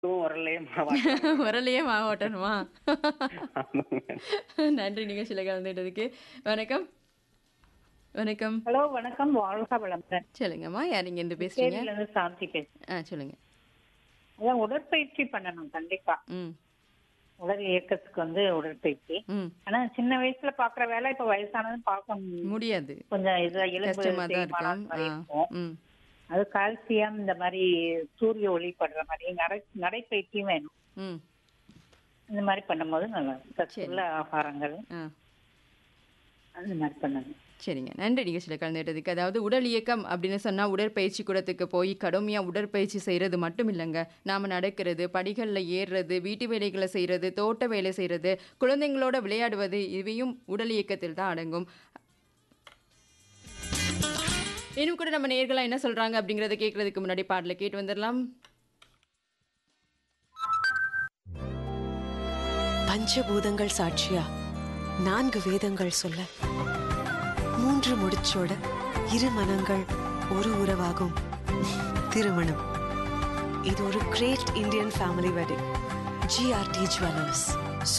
உரல்லையே மாவாட்டம் உரலையே மாவட்டணுமா ஆமாங்க. நன்றி நிகழ்ச்சியில் கலந்துட்டதுக்கு வணக்கம் வணக்கம் ஹலோ வணக்கம் வாழ்க வளமுடன் சொல்லுங்கம்மா யார் இங்க இருந்து பேசுறீங்க சேரியில இருந்து சாந்தி பேசுறேன் ஆ சொல்லுங்க அதான் உடற்பயிற்சி பண்ணணும் கண்டிப்பா ம் உடல் இயக்கத்துக்கு வந்து உடற்பயிற்சி ம் ஆனா சின்ன வயசுல பாக்குற வேலை இப்ப வயசானதும் பார்க்க மு- முடியாது கொஞ்சம் இது எலும்பு கஷ்டமா தான் தேய்மானம் இருக்கும் மாதிரி ஆ இருக்கும் ம் அது கால்சியம் இந்த மாதிரி சூரிய ஒளி படுற மாதிரி நடை நடைப்பயிற்சியும் வேணும் ம் இந்த மாதிரி பண்ணும்போது நல்லா இருக்கும். சத்துள்ள ஆகாரங்கள் ஆ அந்த மாதிரி பண்ணணும் சரிங்க நன்றி நிகழ்ச்சியில் கலந்துட்டதுக்கு அதாவது உடல் இயக்கம் அப்படின்னு சொன்னால் உடற்பயிற்சி கூடத்துக்கு போய் கடுமையாக உடற்பயிற்சி செய்கிறது மட்டும் இல்லைங்க நாம் நடக்கிறது படிகளில் ஏறுறது வீட்டு வேலைகளை செய்கிறது தோட்ட வேலை செய்கிறது குழந்தைங்களோட விளையாடுவது இவையும் உடல் இயக்கத்தில் தான் அடங்கும் இன்னும் கூட நம்ம நேர்களாக என்ன சொல்கிறாங்க அப்படிங்கிறத கேட்கறதுக்கு முன்னாடி பாடலை கேட்டு வந்துடலாம் பஞ்சபூதங்கள் சாட்சியா நான்கு வேதங்கள் சொல்ல மூன்று முடிச்சோட இரு மனங்கள் ஒரு உறவாகும் திருமணம் இது ஒரு great Indian family wedding GRT jewellers